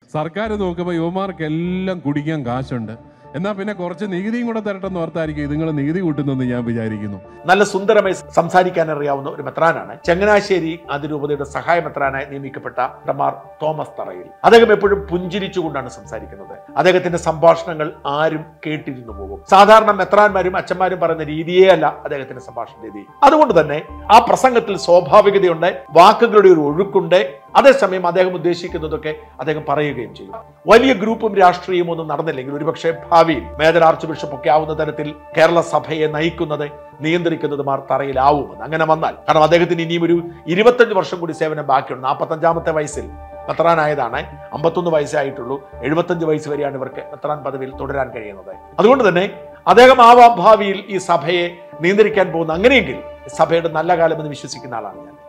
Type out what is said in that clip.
സർക്കാർ നോക്കുമ്പോൾ യുവമാർക്കെല്ലാം കുടിക്കാൻ കാശുണ്ട് എന്നാൽ പിന്നെ കുറച്ച് നികുതിയും കൂടെ തരട്ടെന്ന് ഓർത്തായിരിക്കും നിങ്ങൾ നികുതി കൂട്ടുന്നെന്ന് ഞാൻ വിചാരിക്കുന്നു നല്ല സുന്ദരമായി സംസാരിക്കാൻ അറിയാവുന്ന ഒരു മെത്രാനാണ് ചങ്ങനാശ്ശേരി അതിരൂപതയുടെ സഹായ മെത്രാനായി നിയമിക്കപ്പെട്ട ഡമാർ തോമസ് തറയിൽ അദ്ദേഹം എപ്പോഴും പുഞ്ചിരിച്ചുകൊണ്ടാണ് സംസാരിക്കുന്നത് അദ്ദേഹത്തിന്റെ സംഭാഷണങ്ങൾ ആരും കേട്ടിരുന്നു പോകും സാധാരണ മെത്രാന്മാരും അച്ഛന്മാരും പറയുന്ന രീതിയേ അല്ല അദ്ദേഹത്തിന്റെ സംഭാഷണ രീതി അതുകൊണ്ട് തന്നെ ആ പ്രസംഗത്തിൽ സ്വാഭാവികതയുണ്ട് വാക്കുകളുടെ ഒരു ഒഴുക്കുണ്ട് അതേസമയം അദ്ദേഹം ഉദ്ദേശിക്കുന്നതൊക്കെ അദ്ദേഹം പറയുകയും ചെയ്യും വലിയ ഗ്രൂപ്പും രാഷ്ട്രീയവും ഒന്നും നടന്നില്ലെങ്കിൽ ഒരുപക്ഷെ ഭാവിയിൽ മേജർ ആർച്ച് ബിഷപ്പ് ഒക്കെ ആവുന്ന തരത്തിൽ കേരള സഭയെ നയിക്കുന്നത് നിയന്ത്രിക്കുന്നത് മാർ തറയിലാവുമെന്ന് അങ്ങനെ വന്നാൽ കാരണം അദ്ദേഹത്തിന് ഇനിയും ഒരു ഇരുപത്തഞ്ച് വർഷം കൂടി സേവനം ബാക്കിയുണ്ട് നാൽപ്പത്തഞ്ചാമത്തെ വയസ്സിൽ മെത്രാനായതാണ് അമ്പത്തൊന്ന് വയസ്സായിട്ടുള്ളൂ എഴുപത്തഞ്ച് വയസ്സ് വരെയാണ് ഇവർക്ക് മെത്രാൻ പദവിയിൽ തുടരാൻ കഴിയുന്നത് അതുകൊണ്ട് തന്നെ അദ്ദേഹം ആവാം ഭാവിയിൽ ഈ സഭയെ നിയന്ത്രിക്കാൻ പോകുന്ന അങ്ങനെയെങ്കിൽ സഭയുടെ നല്ല കാലമെന്ന് വിശ്വസിക്കുന്ന ആളാണ് ഞാൻ